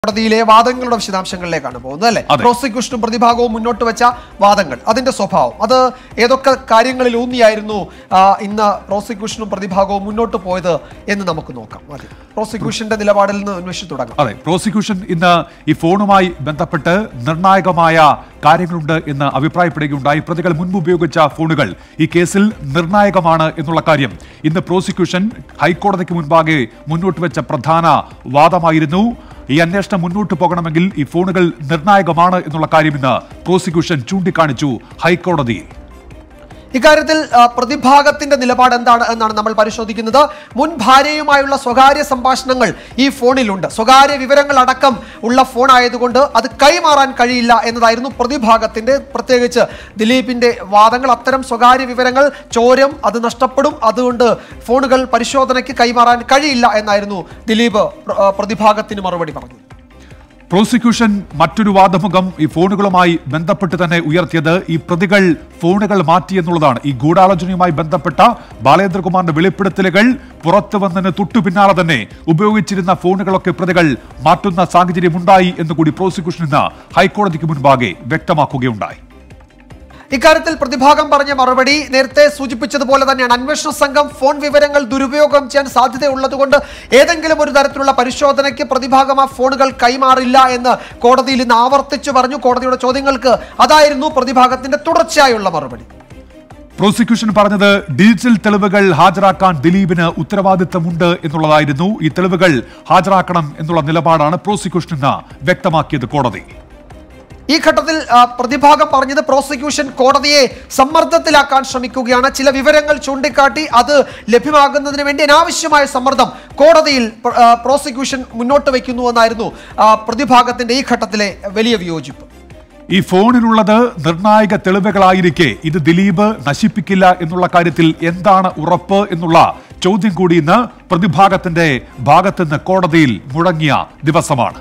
കോടതിയിലെ വാദങ്ങളുടെ വിശദാംശങ്ങളിലേക്കാണ് പോകുന്നത് അല്ലെ അതെ. പ്രോസിക്യൂഷനും പ്രതിഭാഗവും മുന്നോട്ട് വെച്ച വാദങ്ങൾ അതിന്റെ സ്വഭാവം അത് ഏതൊക്കെ കാര്യങ്ങളിൽ ഊന്നിയായിരുന്നു ആ, ഇന്ന് പ്രോസിക്യൂഷനും പ്രതിഭാഗവും മുന്നോട്ട് പോയത് എന്ന് നമുക്ക് നോക്കാം അതെ പ്രോസിക്യൂഷന്റെ നിലപാടിൽ നിന്ന് അന്വേഷിച്ചു തുടങ്ങാം അതെ പ്രോസിക്യൂഷൻ ഇന്ന് ഈ ഫോണുമായി ബന്ധപ്പെട്ട് നിർണായകമായ കാര്യങ്ങളുണ്ട് എന്ന് അഭിപ്രായപ്പെടുകയുണ്ടായി പ്രതികൾ മുൻപ് ഉപയോഗിച്ച ഫോണുകൾ ഈ കേസിൽ നിർണായകമാണ് എന്നുള്ള കാര്യം ഇന്ന് പ്രോസിക്യൂഷൻ ഹൈക്കോടതിക്ക് മുൻപാകെ മുന്നോട്ട് വെച്ച പ്രധാന വാദമായിരുന്നു ഈ അന്വേഷണം മുന്നോട്ട് പോകണമെങ്കിൽ ഈ ഫോണുകൾ നിർണായകമാണ് എന്നുള്ള കാര്യം ഇന്ന് പ്രോസിക്യൂഷൻ ചൂണ്ടിക്കാണിച്ചു ഹൈക്കോടതിയിൽ ഇക്കാര്യത്തിൽ ആ, പ്രതിഭാഗത്തിന്റെ നിലപാട് എന്താണ് എന്നാണ് നമ്മൾ പരിശോധിക്കുന്നത് മുൻ ഭാര്യയുമായുള്ള സ്വകാര്യ സംഭാഷണങ്ങൾ ഈ ഫോണിലുണ്ട് സ്വകാര്യ വിവരങ്ങൾ അടക്കം ഉള്ള ഫോൺ ആയതുകൊണ്ട് അത് കൈമാറാൻ കഴിയില്ല എന്നതായിരുന്നു പ്രതിഭാഗത്തിന്റെ പ്രത്യേകിച്ച് ദിലീപിന്റെ വാദങ്ങൾ അത്തരം സ്വകാര്യ വിവരങ്ങൾ ചോരം അത് നഷ്ടപ്പെടും അതുകൊണ്ട് ഫോണുകൾ പരിശോധനയ്ക്ക് കൈമാറാൻ കഴിയില്ല എന്നായിരുന്നു ദിലീപ് പ്ര- ആ, പ്രതിഭാഗത്തിന് മറുപടി പറഞ്ഞത് പ്രോസിക്യൂഷൻ മറ്റൊരു വാദമുഖം ഈ ഫോണുകളുമായി ബന്ധപ്പെട്ട് തന്നെ ഉയർത്തിയത് ഈ പ്രതികൾ ഫോണുകൾ മാറ്റി എന്നുള്ളതാണ് ഈ ഗൂഢാലോചനയുമായി ബന്ധപ്പെട്ട ബാലേന്ദ്രകുമാറിന്റെ വെളിപ്പെടുത്തലുകൾ പുറത്തു വന്നതിന് തൊട്ടു പിന്നാലെ തന്നെ ഉപയോഗിച്ചിരുന്ന ഫോണുകളൊക്കെ പ്രതികൾ മാറ്റുന്ന സാഹചര്യമുണ്ടായി എന്നുകൂടി പ്രോസിക്യൂഷൻ ഇന്ന് ഹൈക്കോടതിക്ക് മുൻപാകെ വ്യക്തമാക്കുകയുണ്ടായി ഇക്കാര്യത്തിൽ പ്രതിഭാഗം പറഞ്ഞ മറുപടി നേരത്തെ സൂചിപ്പിച്ചതുപോലെ തന്നെയാണ് അന്വേഷണ സംഘം ഫോൺ വിവരങ്ങൾ ദുരുപയോഗം ചെയ്യാൻ സാധ്യതയുള്ളതുകൊണ്ട് ഏതെങ്കിലും ഒരു തരത്തിലുള്ള പരിശോധനയ്ക്ക് പ്രതിഭാഗം ആ ഫോണുകൾ കൈമാറില്ല എന്ന് കോടതിയിൽ ഇന്ന് ആവർത്തിച്ചു പറഞ്ഞു കോടതിയുടെ ചോദ്യങ്ങൾക്ക് അതായിരുന്നു പ്രതിഭാഗത്തിന്റെ തുടർച്ചയായുള്ള മറുപടി പ്രോസിക്യൂഷൻ പറഞ്ഞത് ഡിജിറ്റൽ തെളിവുകൾ ഹാജരാക്കാൻ ദിലീപിന് ഉത്തരവാദിത്തമുണ്ട് എന്നുള്ളതായിരുന്നു ഈ തെളിവുകൾ ഹാജരാക്കണം എന്നുള്ള നിലപാടാണ് പ്രോസിക്യൂഷൻ ഇന്ന് വ്യക്തമാക്കിയത് കോടതി ഈ ഘട്ടത്തിൽ ആ, പ്രതിഭാഗം പറഞ്ഞത് പ്രോസിക്യൂഷൻ കോടതിയെ സമ്മർദ്ദത്തിലാക്കാൻ ശ്രമിക്കുകയാണ് ചില വിവരങ്ങൾ ചൂണ്ടിക്കാട്ടി അത് ലഭ്യമാകുന്നതിന് വേണ്ടി അനാവശ്യമായ സമ്മർദ്ദം കോടതിയിൽ പ്ര- ആ, പ്രോസിക്യൂഷൻ മുന്നോട്ട് വയ്ക്കുന്നു എന്നായിരുന്നു ആ, പ്രതിഭാഗത്തിന്റെ ഈ ഘട്ടത്തിലെ വലിയ വിയോജിപ്പ് ഈ ഫോണിലുള്ളത് നിർണായക തെളിവുകളായിരിക്കെ ഇത് ദിലീപ് നശിപ്പിക്കില്ല എന്നുള്ള കാര്യത്തിൽ എന്താണ് ഉറപ്പ് എന്നുള്ള ചോദ്യം കൂടി ഇന്ന് പ്രതിഭാഗത്തിന്റെ ഭാഗത്തുനിന്ന് കോടതിയിൽ മുഴങ്ങിയ ദിവസമാണ്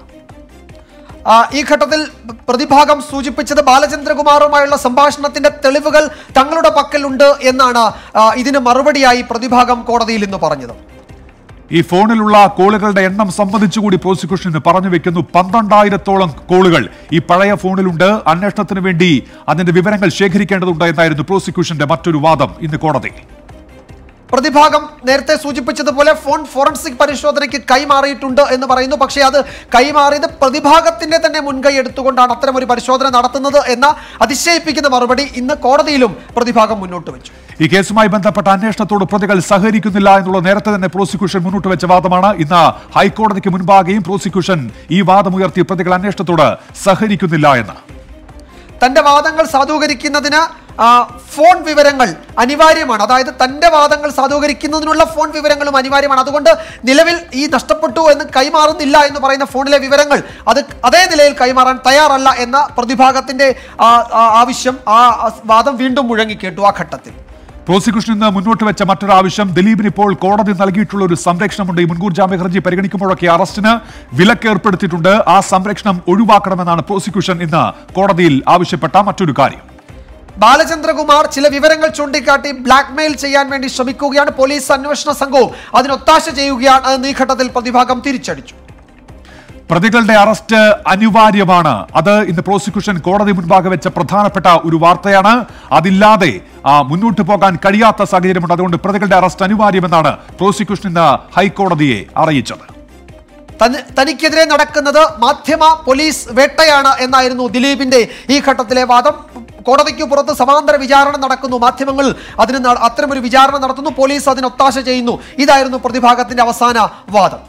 ആ, ഈ ഘട്ടത്തിൽ പ്രതിഭാഗം സൂചിപ്പിച്ചത് ബാലചന്ദ്രകുമാറുമായുള്ള സംഭാഷണത്തിന്റെ തെളിവുകൾ തങ്ങളുടെ പക്കലുണ്ട് എന്നാണ് ആ, ഇതിന് മറുപടിയായി പ്രതിഭാഗം കോടതിയിൽ ഇന്ന് പറഞ്ഞത് ഈ ഫോണിലുള്ള കോളുകളുടെ എണ്ണം സംബന്ധിച്ചുകൂടി പ്രോസിക്യൂഷന് പറഞ്ഞു വെക്കുന്നു പന്ത്രണ്ടായിരത്തോളം കോളുകൾ ഈ പഴയ ഫോണിലുണ്ട് അന്വേഷണത്തിന് വേണ്ടി അതിന്റെ വിവരങ്ങൾ ശേഖരിക്കേണ്ടതുണ്ട് എന്നായിരുന്നു പ്രോസിക്യൂഷന്റെ മറ്റൊരു വാദം ഇന്ന് കോടതി പ്രതിഭാഗം നേരത്തെ സൂചിപ്പിച്ചതുപോലെ ഫോൺ ഫോറൻസിക് പരിശോധനയ്ക്ക് കൈമാറിയിട്ടുണ്ട് എന്ന് പറയുന്നു പക്ഷേ അത് കൈമാറിയത് പ്രതിഭാഗത്തിന്റെ തന്നെ മുൻകൈ എടുത്തുകൊണ്ടാണ് അത്തരം ഒരു പരിശോധന നടത്തുന്നത് എന്ന അതിശയിപ്പിക്കുന്ന മറുപടി ഇന്ന് കോടതിയിലും പ്രതിഭാഗം മുന്നോട്ട് വെച്ചു ഈ കേസുമായി ബന്ധപ്പെട്ട അന്വേഷണത്തോട് പ്രതികൾ സഹകരിക്കുന്നില്ല എന്നുള്ള നേരത്തെ തന്നെ പ്രോസിക്യൂഷൻ മുന്നോട്ട് വെച്ച വാദമാണ് ഇന്ന് ഹൈക്കോടതിക്ക് മുൻപാകെയും പ്രോസിക്യൂഷൻ ഈ വാദമുയർത്തി പ്രതികൾ അന്വേഷണത്തോട് സഹകരിക്കുന്നില്ല എന്ന് തന്റെ വാദങ്ങൾ സാധൂകരിക്കുന്നതിന് ആ, ഫോൺ വിവരങ്ങൾ അനിവാര്യമാണ് അതായത് തന്റെ വാദങ്ങൾ സാധൂകരിക്കുന്നതിനുള്ള ഫോൺ വിവരങ്ങളും അനിവാര്യമാണ് അതുകൊണ്ട് നിലവിൽ ഈ നഷ്ടപ്പെട്ടു എന്ന് കൈമാറുന്നില്ല എന്ന് പറയുന്ന ഫോണിലെ വിവരങ്ങൾ അത് അതേ നിലയിൽ കൈമാറാൻ തയ്യാറല്ല എന്ന പ്രതിഭാഗത്തിന്റെ ആ, ആ, ആവശ്യം ആ ആ, വാദം വീണ്ടും മുഴങ്ങിക്കേട്ടു ആ ഘട്ടത്തിൽ പ്രോസിക്യൂഷൻ ഇന്ന് മുന്നോട്ട് വെച്ച മറ്റൊരു ആവശ്യം ദിലീപിന് ഇപ്പോൾ കോടതി നൽകിയിട്ടുള്ള ഒരു സംരക്ഷണമുണ്ട് ഈ മുൻകൂർ ജാമ്യ ഹർജി പരിഗണിക്കുമ്പോഴൊക്കെ അറസ്റ്റിന് വിലക്ക് ഏർപ്പെടുത്തിയിട്ടുണ്ട് ആ സംരക്ഷണം ഒഴിവാക്കണമെന്നാണ് പ്രോസിക്യൂഷൻ ഇന്ന് കോടതിയിൽ ആവശ്യപ്പെട്ട മറ്റൊരു കാര്യം ബാലചന്ദ്രകുമാർ ചില വിവരങ്ങൾ ചൂണ്ടിക്കാട്ടി ബ്ലാക്ക്മെയിൽ ചെയ്യാൻ വേണ്ടി ശ്രമിക്കുകയാണ് പോലീസ് അന്വേഷണ സംഘവും അതിനൊത്താശ ചെയ്യുകയാണ് എന്ന് ഈ ഘട്ടത്തിൽ പ്രതിഭാഗം തിരിച്ചടിച്ചു പ്രതികളുടെ അറസ്റ്റ് അനിവാര്യമാണ് അത് ഇന്ന് പ്രോസിക്യൂഷൻ കോടതി മുൻപാകെ വെച്ച പ്രധാനപ്പെട്ട ഒരു വാർത്തയാണ് അതില്ലാതെ ആ, മുന്നോട്ട് പോകാൻ കഴിയാത്ത സാഹചര്യമുണ്ട് അതുകൊണ്ട് പ്രതികളുടെ അറസ്റ്റ് അനിവാര്യമെന്നാണ് പ്രോസിക്യൂഷൻ ഇന്ന് ഹൈക്കോടതിയെ അറിയിച്ചത് തനി- തനിക്കെതിരെ നടക്കുന്നത് മാധ്യമ പോലീസ് വേട്ടയാണ് എന്നായിരുന്നു ദിലീപിന്റെ ഈ ഘട്ടത്തിലെ വാദം കോടതിക്ക് പുറത്ത് സമാന്തര വിചാരണ നടക്കുന്നു മാധ്യമങ്ങൾ അതിന് ന- അത്തരമൊരു വിചാരണ നടത്തുന്നു പോലീസ് അതിന് ഒത്താശ ചെയ്യുന്നു ഇതായിരുന്നു പ്രതിഭാഗത്തിന്റെ അവസാന വാദം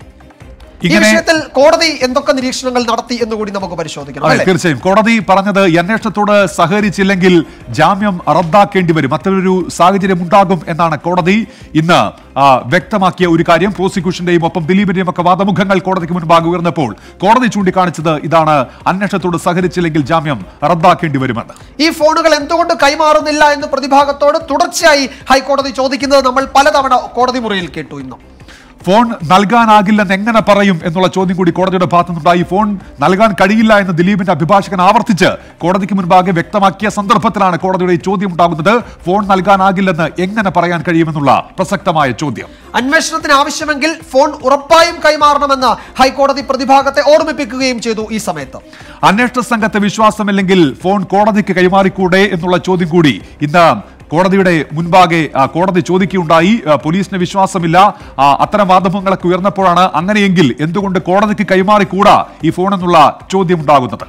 ഈ ഇങ്ങനെ വിഷയത്തിൽ കോടതി എന്തൊക്കെ നിരീക്ഷണങ്ങൾ നടത്തി എന്ന് കൂടി നമുക്ക് പരിശോധിക്കണം അതെ അല്ലേ തീർച്ചയായും കോടതി പറഞ്ഞത് ഈ അന്വേഷണത്തോട് സഹകരിച്ചില്ലെങ്കിൽ ജാമ്യം റദ്ദാക്കേണ്ടി വരും അത്തരമൊരു സാഹചര്യം ഉണ്ടാകും എന്നാണ് കോടതി ഇന്ന് ആ, വ്യക്തമാക്കിയ ഒരു കാര്യം പ്രോസിക്യൂഷന്റെയും ഒപ്പം ദിലീപിന്റെയും ഒക്കെ വാദമുഖങ്ങൾ കോടതിക്ക് മുൻപാകെ ഉയർന്നപ്പോൾ കോടതി ചൂണ്ടിക്കാണിച്ചത് ഇതാണ് അന്വേഷണത്തോട് സഹകരിച്ചില്ലെങ്കിൽ ജാമ്യം റദ്ദാക്കേണ്ടി വരുമെന്ന് ഈ ഫോണുകൾ എന്തുകൊണ്ട് കൈമാറുന്നില്ല എന്ന് പ്രതിഭാഗത്തോട് തുടർച്ചയായി ഹൈക്കോടതി ചോദിക്കുന്നത് നമ്മൾ പലതവണ കോടതി മുറിയിൽ കേട്ടു ഇന്നും ഫോൺ നൽകാനാകില്ലെന്ന് എങ്ങനെ പറയും എന്നുള്ള ചോദ്യം കൂടി കോടതിയുടെ ഭാഗത്തു നിന്നുണ്ടായി ഫോൺ നൽകാൻ കഴിയില്ല എന്ന് ദിലീപിന്റെ അഭിഭാഷകൻ ആവർത്തിച്ച് കോടതിക്ക് മുൻപാകെ വ്യക്തമാക്കിയ സന്ദർഭത്തിലാണ് കോടതിയുടെ ഈ ചോദ്യം ഉണ്ടാകുന്നത് ഫോൺ നൽകാനാകില്ലെന്ന് എങ്ങനെ പറയാൻ കഴിയുമെന്നുള്ള പ്രസക്തമായ ചോദ്യം അന്വേഷണത്തിന് ആവശ്യമെങ്കിൽ ഫോൺ ഉറപ്പായും കൈമാറണമെന്ന് ഹൈക്കോടതി പ്രതിഭാഗത്തെ ഓർമ്മിപ്പിക്കുകയും ചെയ്തു ഈ സമയത്ത് അന്വേഷണ സംഘത്തെ വിശ്വാസമില്ലെങ്കിൽ ഫോൺ കോടതിക്ക് കൈമാറിക്കൂടെ എന്നുള്ള ചോദ്യം കൂടി ഇന്ന് കോടതിയുടെ മുൻപാകെ ആ, കോടതി ചോദിക്കുകയുണ്ടായി ആ, പോലീസിന് വിശ്വാസമില്ല ആ, അത്തരം വാദമുകളൊക്കെ ഉയർന്നപ്പോഴാണ് അങ്ങനെയെങ്കിൽ എന്തുകൊണ്ട് കോടതിക്ക് കൈമാറിക്കൂടാ ഈ ഫോൺ എന്നുള്ള ചോദ്യം ഉണ്ടാകുന്നത്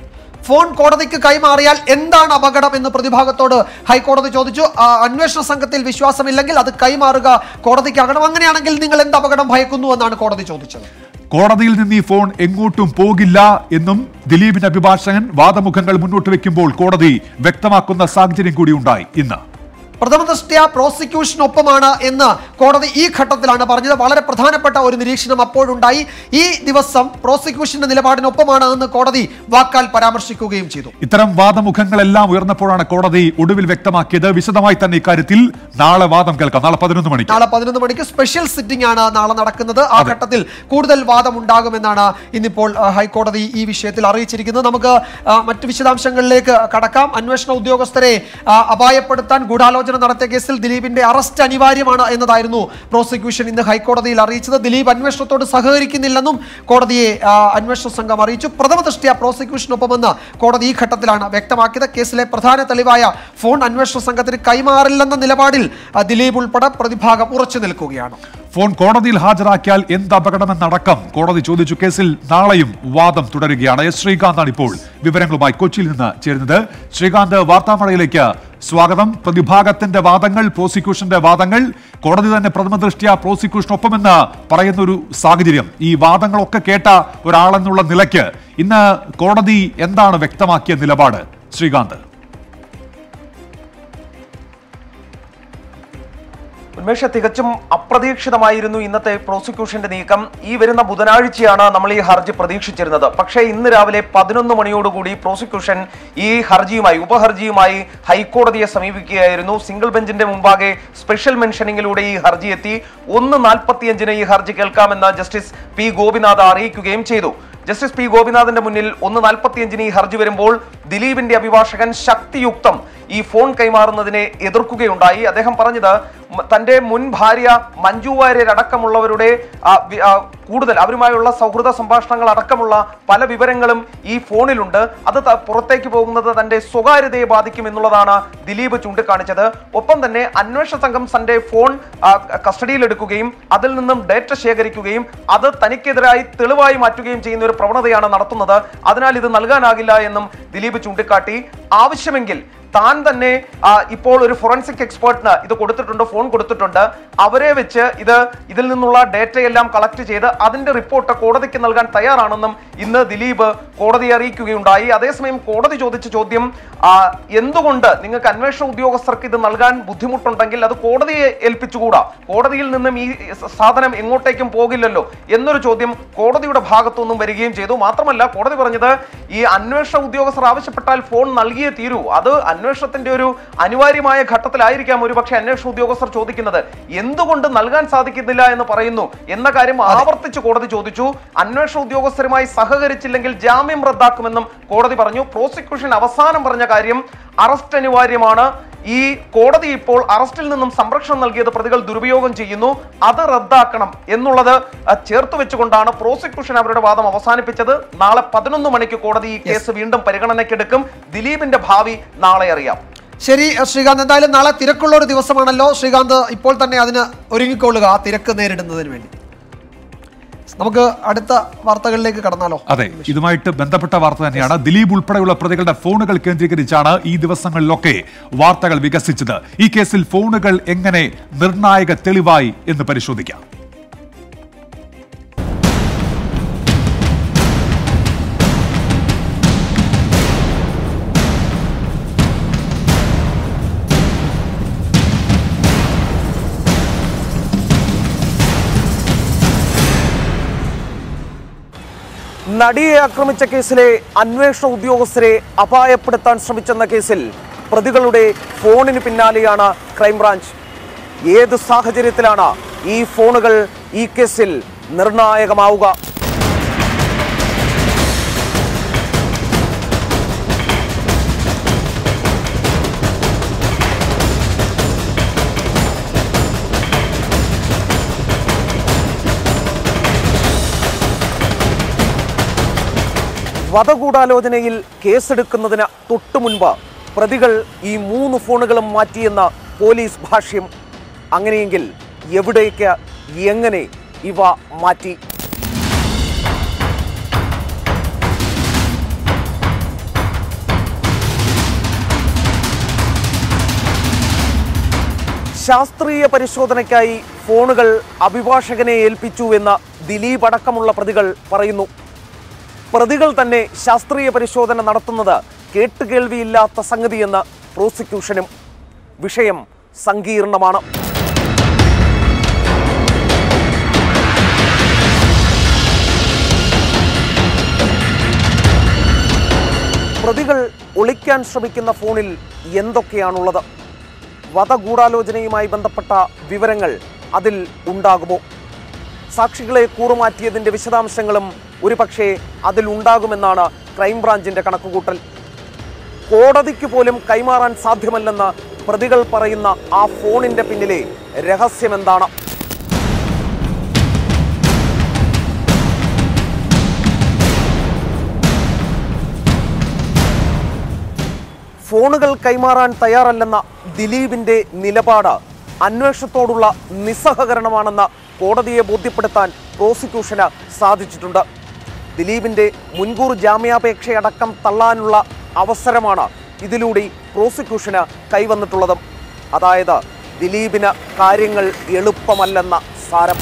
ഫോൺ കോടതിക്ക് കൈമാറിയാൽ എന്താണ് അപകടം എന്ന് പ്രതിഭാഗത്തോട് ഹൈക്കോടതി ചോദിച്ചു ആ, അന്വേഷണ സംഘത്തിൽ വിശ്വാസമില്ലെങ്കിൽ അത് കൈമാറുക കോടതിക്ക് അകണം അങ്ങനെയാണെങ്കിൽ നിങ്ങൾ എന്ത് അപകടം ഭയക്കുന്നു എന്നാണ് കോടതി ചോദിച്ചത് കോടതിയിൽ നിന്ന് ഈ ഫോൺ എങ്ങോട്ടും പോകില്ല എന്നും ദിലീപിന്റെ അഭിഭാഷകൻ വാദമുഖങ്ങൾ മുന്നോട്ട് വെക്കുമ്പോൾ കോടതി വ്യക്തമാക്കുന്ന സാഹചര്യം കൂടി ഉണ്ടായി ഇന്ന് പ്രഥമ ദൃഷ്ട്യാ പ്രോസിക്യൂഷനൊപ്പമാണ് എന്ന് കോടതി ഈ ഘട്ടത്തിലാണ് പറഞ്ഞത് വളരെ പ്രധാനപ്പെട്ട ഒരു നിരീക്ഷണം അപ്പോഴുണ്ടായി ഈ ദിവസം പ്രോസിക്യൂഷന്റെ നിലപാടിനൊപ്പമാണ് എന്ന് കോടതി വാക്കാൽ പരാമർശിക്കുകയും ചെയ്തു ഇത്തരം വാദമുഖങ്ങളെല്ലാം ഉയർന്നപ്പോഴാണ് കോടതി ഒടുവിൽ വ്യക്തമാക്കിയത് വിശദമായി തന്നെ ഇക്കാര്യത്തിൽ നാളെ വാദം കേൾക്കാം നാളെ പതിനൊന്ന് മണിക്ക് നാളെ പതിനൊന്ന് മണിക്ക് സ്പെഷ്യൽ സിറ്റിംഗ് ആണ് നാളെ നടക്കുന്നത് ആ ഘട്ടത്തിൽ കൂടുതൽ വാദം ഉണ്ടാകുമെന്നാണ് ഇന്നിപ്പോൾ ആ, ഹൈക്കോടതി ഈ വിഷയത്തിൽ അറിയിച്ചിരിക്കുന്നത് നമുക്ക് ആ, മറ്റ് വിശദാംശങ്ങളിലേക്ക് കടക്കാം അന്വേഷണ ഉദ്യോഗസ്ഥരെ ആ, അപായപ്പെടുത്താൻ ഗൂഢാലോചന നടത്തിയ കേസിൽ ദിലീപിന്റെ അറസ്റ്റ് അനിവാര്യമാണ് എന്നതായിരുന്നു പ്രോസിക്യൂഷൻ ഇന്ന് ഹൈക്കോടതിയിൽ അറിയിച്ചത് ദിലീപ് അന്വേഷണത്തോട് സഹകരിക്കുന്നില്ലെന്നും കോടതിയെ ആ, അന്വേഷണ സംഘം അറിയിച്ചു പ്രഥമ ദൃഷ്ട്യാ പ്രോസിക്യൂഷനൊപ്പമെന്ന് കോടതി ഈ ഘട്ടത്തിലാണ് വ്യക്തമാക്കിയത് കേസിലെ പ്രധാന തെളിവായ ഫോൺ അന്വേഷണ സംഘത്തിന് കൈമാറില്ലെന്ന നിലപാടിൽ ആ, ദിലീപ് ഉൾപ്പെടെ പ്രതിഭാഗം ഉറച്ചു നിൽക്കുകയാണ് ഫോൺ കോടതിയിൽ ഹാജരാക്കിയാൽ എന്ത് അപകടമെന്നടക്കം കോടതി ചോദിച്ചു കേസിൽ നാളെയും വാദം തുടരുകയാണ് എസ് ശ്രീകാന്താണ് ഇപ്പോൾ വിവരങ്ങളുമായി കൊച്ചിയിൽ നിന്ന് ചേരുന്നത് ശ്രീകാന്ത് വാർത്താമഴയിലേക്ക് സ്വാഗതം പ്രതിഭാഗത്തിന്റെ വാദങ്ങൾ പ്രോസിക്യൂഷന്റെ വാദങ്ങൾ കോടതി തന്നെ പ്രഥമ ദൃഷ്ട്യാ പ്രോസിക്യൂഷനൊപ്പമെന്ന് പറയുന്ന ഒരു സാഹചര്യം ഈ വാദങ്ങളൊക്കെ കേട്ട ഒരാളെന്നുള്ള നിലയ്ക്ക് ഇന്ന് കോടതി എന്താണ് വ്യക്തമാക്കിയ നിലപാട് ശ്രീകാന്ത് ഉന്മേഷ തികച്ചും അപ്രതീക്ഷിതമായിരുന്നു ഇന്നത്തെ പ്രോസിക്യൂഷന്റെ നീക്കം ഈ വരുന്ന ബുധനാഴ്ചയാണ് നമ്മൾ ഈ ഹർജി പ്രതീക്ഷിച്ചിരുന്നത് പക്ഷേ ഇന്ന് രാവിലെ പതിനൊന്ന് മണിയോടുകൂടി പ്രോസിക്യൂഷൻ ഈ ഹർജിയുമായി ഉപഹർജിയുമായി ഹൈക്കോടതിയെ സമീപിക്കുകയായിരുന്നു സിംഗിൾ ബെഞ്ചിന്റെ മുമ്പാകെ സ്പെഷ്യൽ മെൻഷനിങ്ങിലൂടെ ഈ ഹർജി എത്തി ഒന്ന് നാൽപ്പത്തിയഞ്ചിന് ഈ ഹർജി കേൾക്കാമെന്ന് ജസ്റ്റിസ് പി ഗോപിനാഥ് അറിയിക്കുകയും ചെയ്തു ജസ്റ്റിസ് പി ഗോപിനാഥിന്റെ മുന്നിൽ ഒന്ന് നാൽപ്പത്തിയഞ്ചിന് ഈ ഹർജി വരുമ്പോൾ ദിലീപിന്റെ അഭിഭാഷകൻ ശക്തിയുക്തം ഈ ഫോൺ കൈമാറുന്നതിനെ എതിർക്കുകയുണ്ടായി അദ്ദേഹം പറഞ്ഞത് മ- തന്റെ മുൻ ഭാര്യ മഞ്ജു വാര്യരടക്കമുള്ളവരുടെ ആ, വി- ആ, കൂടുതൽ അവരുമായുള്ള സൗഹൃദ സംഭാഷണങ്ങൾ അടക്കമുള്ള പല വിവരങ്ങളും ഈ ഫോണിലുണ്ട് അത് ത- പുറത്തേക്ക് പോകുന്നത് തന്റെ സ്വകാര്യതയെ ബാധിക്കും എന്നുള്ളതാണ് ദിലീപ് ചൂണ്ടിക്കാണിച്ചത് ഒപ്പം തന്നെ അന്വേഷണ സംഘം തന്റെ ഫോൺ ആ, കസ്റ്റഡിയിലെടുക്കുകയും അതിൽ നിന്നും ഡേറ്റ ശേഖരിക്കുകയും അത് തനിക്കെതിരായി തെളിവായി മാറ്റുകയും ചെയ്യുന്ന ഒരു പ്രവണതയാണ് നടത്തുന്നത് അതിനാൽ ഇത് നൽകാനാകില്ല എന്നും ദിലീപ് ചൂണ്ടിക്കാട്ടി ആവശ്യമെങ്കിൽ താൻ തന്നെ ആ, ഇപ്പോൾ ഒരു ഫോറൻസിക് എക്സ്പേർട്ടിന് ഇത് കൊടുത്തിട്ടുണ്ട് ഫോൺ കൊടുത്തിട്ടുണ്ട് അവരെ വെച്ച് ഇത് ഇതിൽ നിന്നുള്ള ഡേറ്റയെല്ലാം കളക്ട് ചെയ്ത് അതിന്റെ റിപ്പോർട്ട് കോടതിക്ക് നൽകാൻ തയ്യാറാണെന്നും ഇന്ന് ദിലീപ് കോടതിയെ അറിയിക്കുകയുണ്ടായി അതേസമയം കോടതി ചോദിച്ച ചോദ്യം ആ, എന്തുകൊണ്ട് നിങ്ങൾക്ക് അന്വേഷണ ഉദ്യോഗസ്ഥർക്ക് ഇത് നൽകാൻ ബുദ്ധിമുട്ടുണ്ടെങ്കിൽ അത് കോടതിയെ ഏൽപ്പിച്ചുകൂടാ കോടതിയിൽ നിന്നും ഈ സ- സാധനം എങ്ങോട്ടേക്കും പോകില്ലല്ലോ എന്നൊരു ചോദ്യം കോടതിയുടെ ഭാഗത്തുനിന്നും വരികയും ചെയ്തു മാത്രമല്ല കോടതി പറഞ്ഞത് ഈ അന്വേഷണ ഉദ്യോഗസ്ഥർ ആവശ്യപ്പെട്ടാൽ ഫോൺ നൽകിയേ തീരൂ അത് അന്വേഷണത്തിന്റെ ഒരു അനിവാര്യമായ ഘട്ടത്തിലായിരിക്കാം ഒരുപക്ഷെ അന്വേഷണ ഉദ്യോഗസ്ഥർ ചോദിക്കുന്നത് എന്തുകൊണ്ട് നൽകാൻ സാധിക്കുന്നില്ല എന്ന് പറയുന്നു എന്ന കാര്യം ആവർത്തിച്ച് കോടതി ചോദിച്ചു അന്വേഷണ ഉദ്യോഗസ്ഥരുമായി സഹകരിച്ചില്ലെങ്കിൽ ജാമ്യം റദ്ദാക്കുമെന്നും കോടതി പറഞ്ഞു പ്രോസിക്യൂഷൻ അവസാനം പറഞ്ഞ കാര്യം അറസ്റ്റ് അനിവാര്യമാണ് ഈ കോടതി ഇപ്പോൾ അറസ്റ്റിൽ നിന്നും സംരക്ഷണം നൽകിയത് പ്രതികൾ ദുരുപയോഗം ചെയ്യുന്നു അത് റദ്ദാക്കണം എന്നുള്ളത് അഹ്, ചേർത്ത് വെച്ചുകൊണ്ടാണ് പ്രോസിക്യൂഷൻ അവരുടെ വാദം അവസാനിപ്പിച്ചത് നാളെ പതിനൊന്ന് മണിക്ക് കോടതി ഈ കേസ് വീണ്ടും പരിഗണനയ്ക്കെടുക്കും ദിലീപിന്റെ ഭാവി നാളെ അറിയാം ശരി ശ്രീകാന്ത് എന്തായാലും നാളെ തിരക്കുള്ള ഒരു ദിവസമാണല്ലോ ശ്രീകാന്ത് ഇപ്പോൾ തന്നെ അതിന് ഒരുങ്ങിക്കൊള്ളുക ആ തിരക്ക് നേരിടുന്നതിന് വേണ്ടി നമുക്ക് അടുത്ത വാർത്തകളിലേക്ക് കടന്നാലോ അതെ ഇതുമായിട്ട് ബന്ധപ്പെട്ട വാർത്ത തന്നെയാണ് ദിലീപ് ഉൾപ്പെടെയുള്ള പ്രതികളുടെ ഫോണുകൾ കേന്ദ്രീകരിച്ചാണ് ഈ ദിവസങ്ങളിലൊക്കെ വാർത്തകൾ വികസിച്ചത് ഈ കേസിൽ ഫോണുകൾ എങ്ങനെ നിർണായക തെളിവായി എന്ന് പരിശോധിക്കാം നടിയെ ആക്രമിച്ച കേസിലെ അന്വേഷണ ഉദ്യോഗസ്ഥരെ അപായപ്പെടുത്താൻ ശ്രമിച്ചെന്ന കേസിൽ പ്രതികളുടെ ഫോണിന് പിന്നാലെയാണ് ക്രൈംബ്രാഞ്ച് ഏത് സാഹചര്യത്തിലാണ് ഈ ഫോണുകൾ ഈ കേസിൽ നിർണായകമാവുക വധഗൂഢാലോചനയിൽ കേസെടുക്കുന്നതിന് തൊട്ടു മുൻപ് പ്രതികൾ ഈ മൂന്ന് ഫോണുകളും മാറ്റിയെന്ന പോലീസ് ഭാഷ്യം അങ്ങനെയെങ്കിൽ എവിടേക്ക് എങ്ങനെ ഇവ മാറ്റി ശാസ്ത്രീയ പരിശോധനയ്ക്കായി ഫോണുകൾ അഭിഭാഷകനെ ഏൽപ്പിച്ചു എന്ന് ദിലീപ് അടക്കമുള്ള പ്രതികൾ പറയുന്നു പ്രതികൾ തന്നെ ശാസ്ത്രീയ പരിശോധന നടത്തുന്നത് കേട്ടുകേൾവിയില്ലാത്ത സംഗതിയെന്ന് പ്രോസിക്യൂഷനും വിഷയം സങ്കീർണമാണ് പ്രതികൾ ഒളിക്കാൻ ശ്രമിക്കുന്ന ഫോണിൽ എന്തൊക്കെയാണുള്ളത് വധഗൂഢാലോചനയുമായി ബന്ധപ്പെട്ട വിവരങ്ങൾ അതിൽ ഉണ്ടാകുമോ സാക്ഷികളെ കൂറുമാറ്റിയതിന്റെ വിശദാംശങ്ങളും ഒരുപക്ഷേ അതിൽ ഉണ്ടാകുമെന്നാണ് ക്രൈംബ്രാഞ്ചിന്റെ കണക്കുകൂട്ടൽ കോടതിക്ക് പോലും കൈമാറാൻ സാധ്യമല്ലെന്ന് പ്രതികൾ പറയുന്ന ആ ഫോണിന്റെ പിന്നിലെ രഹസ്യമെന്താണ് ഫോണുകൾ കൈമാറാൻ തയ്യാറല്ലെന്ന ദിലീപിന്റെ നിലപാട് അന്വേഷണത്തോടുള്ള നിസ്സഹകരണമാണെന്ന് കോടതിയെ ബോധ്യപ്പെടുത്താൻ പ്രോസിക്യൂഷന് സാധിച്ചിട്ടുണ്ട് ദിലീപിന്റെ മുൻകൂർ ജാമ്യാപേക്ഷയടക്കം തള്ളാനുള്ള അവസരമാണ് ഇതിലൂടെ പ്രോസിക്യൂഷന് കൈവന്നിട്ടുള്ളതും അതായത് ദിലീപിന് കാര്യങ്ങൾ എളുപ്പമല്ലെന്ന സാരം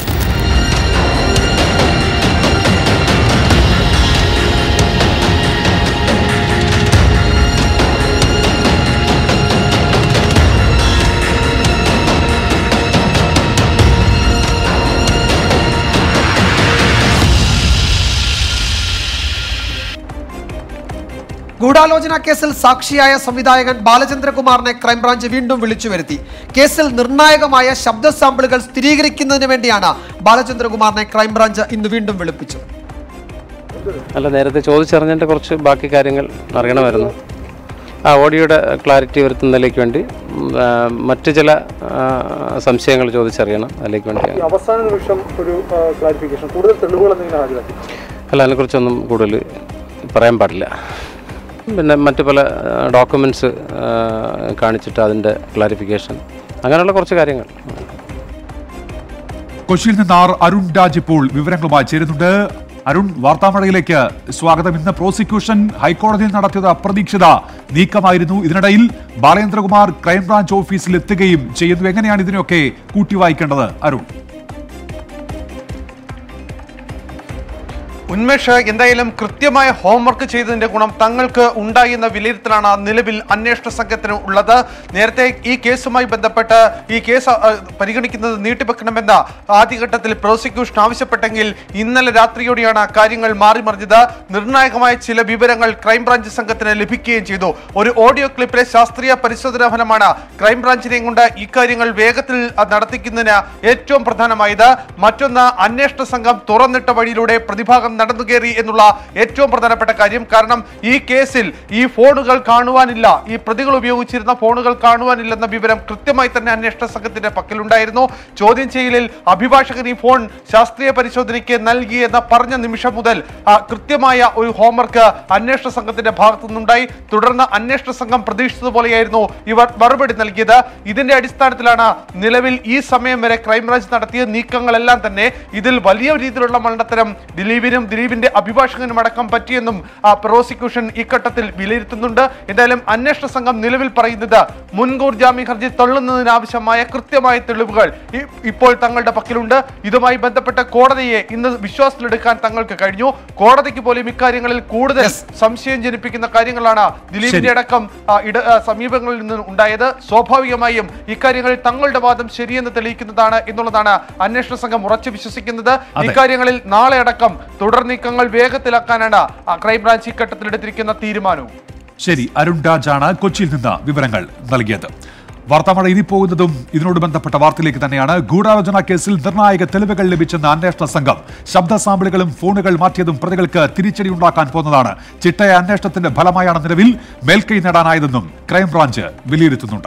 ഗൂഢാലോചന കേസിൽ സാക്ഷിയായ സംവിധായകൻ ബാലചന്ദ്രകുമാറിനെ ക്രൈംബ്രാഞ്ച് വീണ്ടും വിളിച്ചു വരുത്തി കേസിൽ നിർണായകമായ ശബ്ദ സാമ്പിളുകൾ സ്ഥിരീകരിക്കുന്നതിന് വേണ്ടിയാണ് ബാലചന്ദ്രകുമാറിനെ ക്രൈംബ്രാഞ്ച് ഇന്ന് വീണ്ടും വിളിപ്പിച്ചത് അല്ല നേരത്തെ ചോദിച്ചറിഞ്ഞതിൻ്റെ കുറച്ച് ബാക്കി കാര്യങ്ങൾ അറിയണമായിരുന്നു ആ ഓഡിയോയുടെ ക്ലാരിറ്റി വരുത്തുന്നതിലേക്ക് വേണ്ടി ഉം, ആ, മറ്റ് ചില ആ, സംശയങ്ങൾ ചോദിച്ചറിയണം അതിലേക്ക് വേണ്ടി അവസാന നിമിഷം ഒരു ക്ലാരിഫിക്കേഷൻ കൂടുതൽ തെളിവുകൾ എന്തെങ്കിലും ഹാജരാക്കി അല്ല അതിനെക്കുറിച്ചൊന്നും കൂടുതൽ പറയാൻ പാടില്ല പിന്നെ മറ്റ് പല ഡോക്യുമെൻറ്റ്സ് കാണിച്ചിട്ട് അതിൻ്റെ ക്ലാരിഫിക്കേഷൻ അങ്ങനെയുള്ള കുറച്ച് കാര്യങ്ങൾ കൊച്ചിയിൽ നിന്ന് ആർ അരുൺ രാജ് ഇപ്പോൾ വിവരങ്ങളുമായി ചേരുന്നുണ്ട് അരുൺ വാർത്താമഴയിലേക്ക് സ്വാഗതം ഇന്ന് പ്രോസിക്യൂഷൻ ഹൈക്കോടതിയിൽ നടത്തിയത് അപ്രതീക്ഷിത നീക്കമായിരുന്നു ഇതിനിടയിൽ ബാലേന്ദ്രകുമാർ ക്രൈംബ്രാഞ്ച് ഓഫീസിൽ എത്തുകയും ചെയ്യുന്നു എങ്ങനെയാണ് ഇതിനെയൊക്കെ കൂട്ടി വായിക്കേണ്ടത് അരുൺ ഉന്മേഷ് എന്തായാലും കൃത്യമായ ഹോംവർക്ക് ചെയ്തതിന്റെ ഗുണം തങ്ങൾക്ക് ഉണ്ടായി എന്ന വിലയിരുത്തലാണ് നിലവിൽ അന്വേഷണ സംഘത്തിന് ഉള്ളത് നേരത്തെ ഈ കേസുമായി ബന്ധപ്പെട്ട് ഈ കേസ് അ, പരിഗണിക്കുന്നത് നീട്ടിവെക്കണമെന്ന ആദ്യഘട്ടത്തിൽ പ്രോസിക്യൂഷൻ ആവശ്യപ്പെട്ടെങ്കിൽ ഇന്നലെ രാത്രിയോടെയാണ് കാര്യങ്ങൾ മാറിമറിഞ്ഞത് നിർണായകമായ ചില വിവരങ്ങൾ ക്രൈംബ്രാഞ്ച് സംഘത്തിന് ലഭിക്കുകയും ചെയ്തു ഒരു ഓഡിയോ ക്ലിപ്പിലെ ശാസ്ത്രീയ പരിശോധനാ ഫലമാണ് ക്രൈംബ്രാഞ്ചിനെയും കൊണ്ട് ഇക്കാര്യങ്ങൾ വേഗത്തിൽ അ, നടത്തിക്കുന്നതിന് ഏറ്റവും പ്രധാനമായത് മറ്റൊന്ന് അന്വേഷണ സംഘം തുറന്നിട്ട വഴിയിലൂടെ പ്രതിഭാഗം നടന്നു കയറി എന്നുള്ള ഏറ്റവും പ്രധാനപ്പെട്ട കാര്യം കാരണം ഈ കേസിൽ ഈ ഫോണുകൾ കാണുവാനില്ല ഈ പ്രതികൾ ഉപയോഗിച്ചിരുന്ന ഫോണുകൾ കാണുവാനില്ലെന്ന വിവരം കൃത്യമായി തന്നെ അന്വേഷണ സംഘത്തിന്റെ പക്കലുണ്ടായിരുന്നു ചോദ്യം ചെയ്യലിൽ അഭിഭാഷകൻ ഈ ഫോൺ ശാസ്ത്രീയ പരിശോധനയ്ക്ക് നൽകി എന്ന് പറഞ്ഞ നിമിഷം മുതൽ ആ, കൃത്യമായ ഒരു ഹോംവർക്ക് അന്വേഷണ സംഘത്തിന്റെ ഭാഗത്തു നിന്നുണ്ടായി തുടർന്ന് അന്വേഷണ സംഘം പ്രതീക്ഷിച്ചതുപോലെയായിരുന്നു ഇവർ മറുപടി നൽകിയത് ഇതിന്റെ അടിസ്ഥാനത്തിലാണ് നിലവിൽ ഈ സമയം വരെ ക്രൈംബ്രാഞ്ച് നടത്തിയ നീക്കങ്ങളെല്ലാം തന്നെ ഇതിൽ വലിയ രീതിയിലുള്ള മണ്ടത്തരം ദിലീപിനും ദിലീപിന്റെ അഭിഭാഷകനും അടക്കം പറ്റിയെന്നും ആ, പ്രോസിക്യൂഷൻ ഇഘട്ടത്തിൽ വിലയിരുത്തുന്നുണ്ട് എന്തായാലും അന്വേഷണ സംഘം നിലവിൽ പറയുന്നത് മുൻകൂർ ജാമ്യ ഹർജി തള്ളുന്നതിനാവശ്യമായ കൃത്യമായ തെളിവുകൾ ഇ- ഇപ്പോൾ തങ്ങളുടെ പക്കലുണ്ട് ഇതുമായി ബന്ധപ്പെട്ട കോടതിയെ ഇന്ന് വിശ്വാസത്തിലെടുക്കാൻ തങ്ങൾക്ക് കഴിഞ്ഞു കോടതിക്ക് പോലും ഇക്കാര്യങ്ങളിൽ കൂടുതൽ സംശയം ജനിപ്പിക്കുന്ന കാര്യങ്ങളാണ് ദിലീപിന്റെ അടക്കം ആ, ഇട ആ, സമീപങ്ങളിൽ നിന്ന് ഉണ്ടായത് സ്വാഭാവികമായും ഇക്കാര്യങ്ങളിൽ തങ്ങളുടെ വാദം ശരിയെന്ന് തെളിയിക്കുന്നതാണ് എന്നുള്ളതാണ് അന്വേഷണ സംഘം ഉറച്ചു വിശ്വസിക്കുന്നത് അതെ. ഇക്കാര്യങ്ങളിൽ നാളെ അടക്കം തുടർ നീക്കങ്ങൾ വേഗത്തിലാക്കാനാണ് ആ, ക്രൈംബ്രാഞ്ച് ഇഘട്ടത്തിൽ എടുത്തിരിക്കുന്ന തീരുമാനവും ശരി അരുൺ രാജാണ് കൊച്ചിയിൽ നിന്ന് വിവരങ്ങൾ നൽകിയത് വാർത്താമഴ ഇനി പോകുന്നതും ഇതിനോട് ബന്ധപ്പെട്ട വാർത്തയിലേക്ക് തന്നെയാണ് ഗൂഢാലോചന കേസിൽ നിർണായക തെളിവുകൾ ലഭിച്ചെന്ന അന്വേഷണ സംഘം ശബ്ദ സാമ്പിളുകളും ഫോണുകൾ മാറ്റിയതും പ്രതികൾക്ക് തിരിച്ചടി ഉണ്ടാക്കാൻ പോകുന്നതാണ് ചിട്ടയ അന്വേഷണത്തിന്റെ ഫലമായാണ് നിലവിൽ മേൽക്കൈ നേടാനായതെന്നും ക്രൈംബ്രാഞ്ച് വിലയിരുത്തുന്നുണ്ട്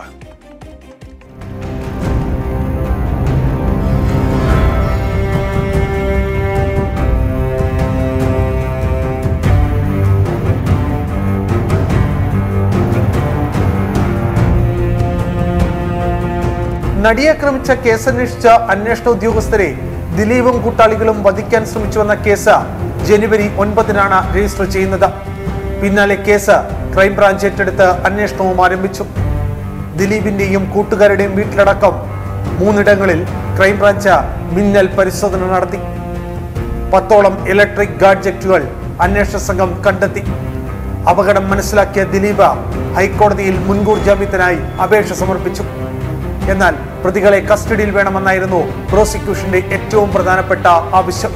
നടിയാക്രമിച്ച കേസന്വേഷിച്ച അന്വേഷണ ഉദ്യോഗസ്ഥരെ ദിലീപും കൂട്ടാളികളും വധിക്കാൻ ശ്രമിച്ചുവെന്ന കേസ് ജനുവരി ഒൻപതിനാണ് രജിസ്റ്റർ ചെയ്യുന്നത് പിന്നാലെ കേസ് ക്രൈംബ്രാഞ്ച് ഏറ്റെടുത്ത് അന്വേഷണവും ആരംഭിച്ചു ദിലീപിന്റെയും കൂട്ടുകാരുടെയും വീട്ടിലടക്കം മൂന്നിടങ്ങളിൽ ക്രൈംബ്രാഞ്ച് മിന്നൽ പരിശോധന നടത്തി പത്തോളം ഇലക്ട്രിക് ഗാഡ്ജറ്റുകൾ അന്വേഷണ സംഘം കണ്ടെത്തി അപകടം മനസ്സിലാക്കിയ ദിലീപ് ഹൈക്കോടതിയിൽ മുൻകൂർ ജാമ്യത്തിനായി അപേക്ഷ സമർപ്പിച്ചു എന്നാൽ പ്രതികളെ കസ്റ്റഡിയിൽ വേണമെന്നായിരുന്നു പ്രോസിക്യൂഷന്റെ ഏറ്റവും പ്രധാനപ്പെട്ട ആവശ്യം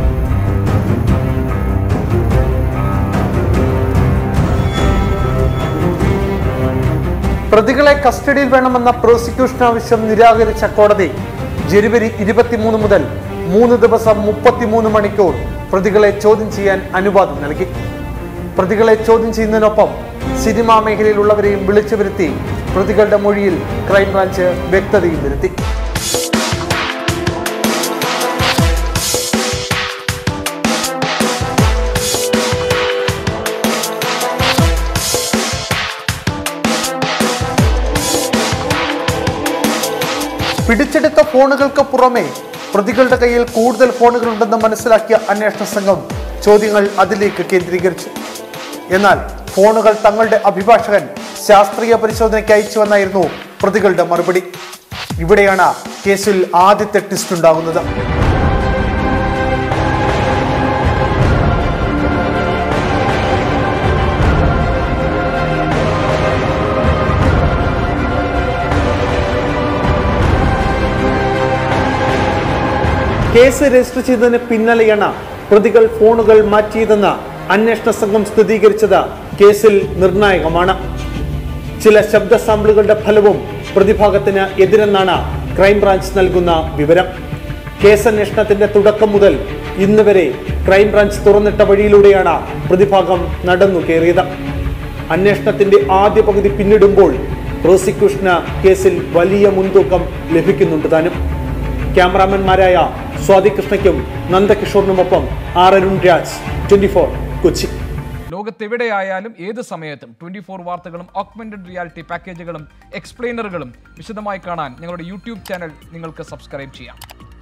പ്രതികളെ കസ്റ്റഡിയിൽ വേണമെന്ന പ്രോസിക്യൂഷൻ ആവശ്യം നിരാകരിച്ച കോടതി ജനുവരി ഇരുപത്തിമൂന്ന് മുതൽ മൂന്ന് ദിവസം മുപ്പത്തിമൂന്ന് മണിക്കൂർ പ്രതികളെ ചോദ്യം ചെയ്യാൻ അനുവാദം നൽകി പ്രതികളെ ചോദ്യം ചെയ്യുന്നതിനൊപ്പം സിനിമാ മേഖലയിലുള്ളവരെയും വിളിച്ചു വരുത്തി പ്രതികളുടെ മൊഴിയിൽ ക്രൈംബ്രാഞ്ച് വ്യക്തതയും വരുത്തി പിടിച്ചെടുത്ത ഫോണുകൾക്ക് പുറമെ പ്രതികളുടെ കയ്യിൽ കൂടുതൽ ഫോണുകൾ ഉണ്ടെന്ന് മനസ്സിലാക്കിയ അന്വേഷണ സംഘം ചോദ്യങ്ങൾ അതിലേക്ക് കേന്ദ്രീകരിച്ചു എന്നാൽ ഫോണുകൾ തങ്ങളുടെ അഭിഭാഷകൻ ശാസ്ത്രീയ പരിശോധനയ്ക്ക് അയച്ചുവെന്നായിരുന്നു പ്രതികളുടെ മറുപടി ഇവിടെയാണ് കേസിൽ ആദ്യത്തെ ട്വിസ്റ്റ് ഉണ്ടാകുന്നത് കേസ് രജിസ്റ്റർ ചെയ്തതിന് പിന്നാലെയാണ് പ്രതികൾ ഫോണുകൾ മാറ്റിയതെന്ന് അന്വേഷണ സംഘം സ്ഥിരീകരിച്ചത് കേസിൽ നിർണായകമാണ് ചില ശബ്ദ സാമ്പിളുകളുടെ ഫലവും പ്രതിഭാഗത്തിന് എതിരെന്നാണ് ക്രൈംബ്രാഞ്ച് നൽകുന്ന വിവരം കേസന്വേഷണത്തിന്റെ തുടക്കം മുതൽ ഇന്ന് വരെ ക്രൈംബ്രാഞ്ച് തുറന്നിട്ട വഴിയിലൂടെയാണ് പ്രതിഭാഗം നടന്നു കയറിയത് അന്വേഷണത്തിന്റെ ആദ്യ പകുതി പിന്നിടുമ്പോൾ പ്രോസിക്യൂഷന് കേസിൽ വലിയ മുൻതൂക്കം ലഭിക്കുന്നുണ്ട് താനും ക്യാമറാമാൻമാരായ സ്വാതി കൃഷ്ണയ്ക്കും നന്ദകിഷോറിനുമൊപ്പം ആർ അരുൺ രാജ് ട്വന്റി കൊച്ചി ലോകത്തെവിടെയായാലും ഏത് സമയത്തും ട്വന്റി ഫോർ വാർത്തകളും ഓഗ്മെന്റഡ് റിയാലിറ്റി പാക്കേജുകളും എക്സ്പ്ലെയിനറുകളും വിശദമായി കാണാൻ ഞങ്ങളുടെ യൂട്യൂബ് ചാനൽ നിങ്ങൾക്ക് സബ്സ്ക്രൈബ് ചെയ്യാം